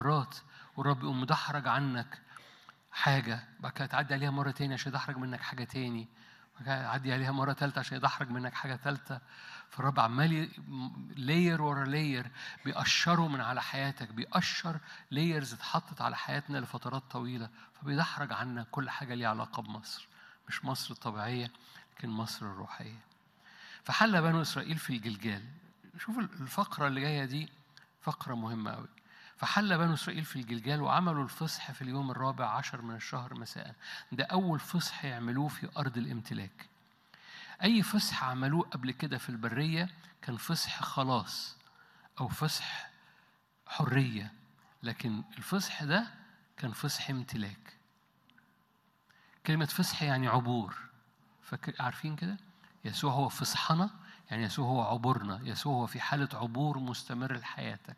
مرات والرب يقوم مدحرج عنك حاجة بعد كده تعدي عليها مرة تاني عشان يدحرج منك حاجة تاني بعد كده يعدي عليها مرة تالتة عشان يدحرج منك حاجة تالتة فالرب عمال لاير ورا لاير بيقشره من على حياتك بيقشر لايرز اتحطت على حياتنا لفترات طويلة فبيدحرج عنك كل حاجة ليها علاقة بمصر مش مصر الطبيعية لكن مصر الروحية فحل بنو إسرائيل في الجلجال شوف الفقرة اللي جاية دي فقرة مهمة أوي فحل بنو إسرائيل في الجلجال وعملوا الفصح في اليوم الرابع عشر من الشهر مساء ده أول فصح يعملوه في أرض الامتلاك أي فصح عملوه قبل كده في البرية كان فصح خلاص أو فصح حرية لكن الفصح ده كان فصح امتلاك كلمة فصح يعني عبور فاكر عارفين كده؟ يسوع هو فصحنا يعني يسوع هو عبورنا يسوع هو في حالة عبور مستمر لحياتك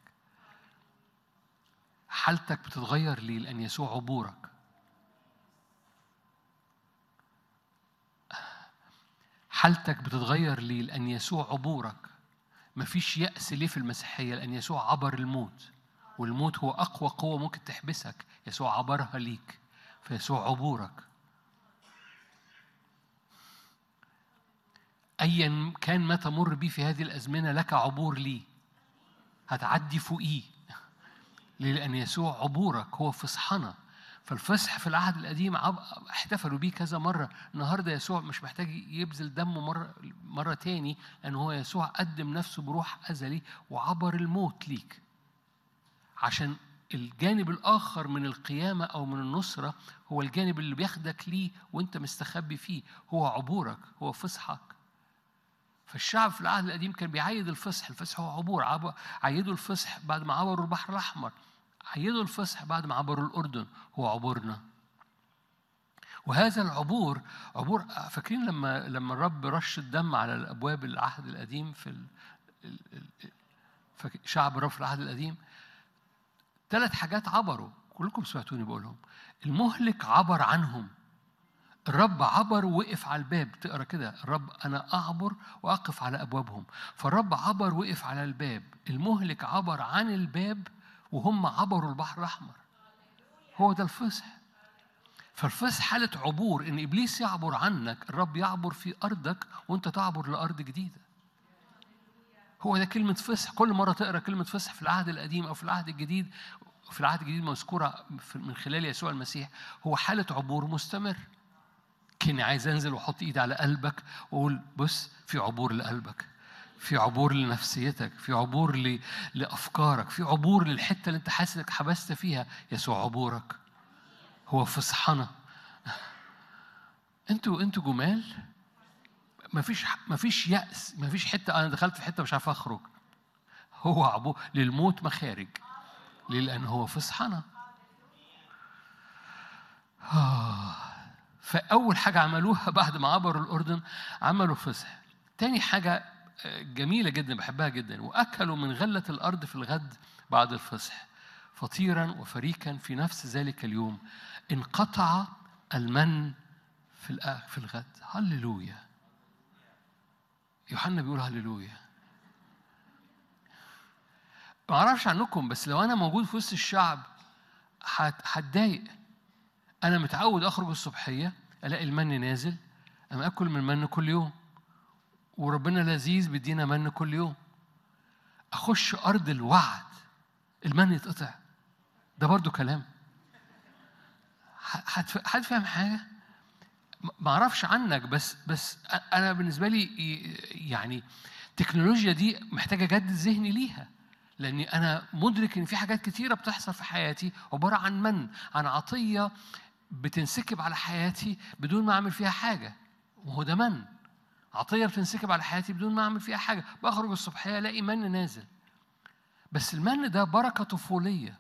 حالتك بتتغير ليه؟ لأن يسوع عبورك حالتك بتتغير ليه؟ لأن يسوع عبورك مفيش يأس ليه في المسيحية؟ لأن يسوع عبر الموت والموت هو أقوى قوة ممكن تحبسك يسوع عبرها ليك فيسوع عبورك أيا كان ما تمر به في هذه الأزمنة لك عبور ليه هتعدي فوقيه ليه؟ لأن يسوع عبورك هو فصحنا فالفصح في العهد القديم احتفلوا بيه كذا مرة النهاردة يسوع مش محتاج يبذل دمه مرة, مرة تاني لأن هو يسوع قدم نفسه بروح أزلي وعبر الموت ليك عشان الجانب الآخر من القيامة أو من النصرة هو الجانب اللي بياخدك ليه وأنت مستخبي فيه هو عبورك هو فصحك فالشعب في العهد القديم كان بيعيد الفصح الفصح هو عبور عبر عيدوا الفصح بعد ما عبروا البحر الأحمر عيدوا الفصح بعد ما عبروا الأردن هو عبورنا وهذا العبور عبور فاكرين لما لما الرب رش الدم على الابواب العهد القديم في ال... شعب الرب في العهد القديم ثلاث حاجات عبروا كلكم سمعتوني بقولهم المهلك عبر عنهم الرب عبر وقف على الباب تقرا كده الرب انا اعبر واقف على ابوابهم فالرب عبر وقف على الباب المهلك عبر عن الباب وهم عبروا البحر الاحمر هو ده الفصح فالفصح حالة عبور إن إبليس يعبر عنك الرب يعبر في أرضك وأنت تعبر لأرض جديدة هو ده كلمة فصح كل مرة تقرأ كلمة فصح في العهد القديم أو في العهد الجديد في العهد الجديد مذكورة من خلال يسوع المسيح هو حالة عبور مستمر كني عايز أنزل وأحط إيدي على قلبك وأقول بص في عبور لقلبك في عبور لنفسيتك في عبور ل... لأفكارك في عبور للحتة اللي أنت حاسس إنك حبست فيها يسوع عبورك هو فصحنا انتوا انتوا جمال مفيش مفيش يأس مفيش حتة أنا دخلت في حتة مش عارف أخرج هو عبور للموت مخارج ليه؟ لأن هو فصحنا آه. فأول حاجة عملوها بعد ما عبروا الأردن عملوا فصح تاني حاجة جميلة جدا بحبها جدا وأكلوا من غلة الأرض في الغد بعد الفصح فطيرا وفريكا في نفس ذلك اليوم انقطع المن في في الغد هللويا يوحنا بيقول هللويا ما اعرفش عنكم بس لو انا موجود في وسط الشعب هتضايق انا متعود اخرج الصبحيه الاقي المن نازل انا اكل من المن كل يوم وربنا لذيذ بيدينا من كل يوم اخش ارض الوعد المن يتقطع ده برضو كلام حد فاهم حاجه ما اعرفش عنك بس بس انا بالنسبه لي يعني التكنولوجيا دي محتاجه اجدد ذهني ليها لاني انا مدرك ان في حاجات كتيره بتحصل في حياتي عباره عن من عن عطيه بتنسكب على حياتي بدون ما اعمل فيها حاجه وهو ده من عطيه بتنسكب على حياتي بدون ما اعمل فيها حاجه بخرج الصبحيه الاقي من نازل بس المن ده بركه طفوليه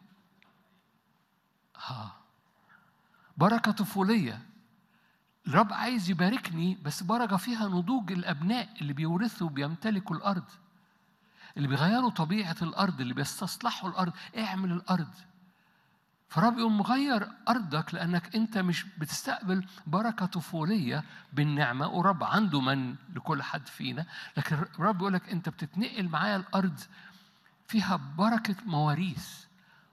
ها بركه طفوليه الرب عايز يباركني بس بركه فيها نضوج الابناء اللي بيورثوا وبيمتلكوا الارض اللي بيغيروا طبيعه الارض اللي بيستصلحوا الارض اعمل الارض فرب يقوم مغير ارضك لانك انت مش بتستقبل بركه طفوليه بالنعمه ورب عنده من لكل حد فينا لكن الرب يقول لك انت بتتنقل معايا الارض فيها بركه مواريث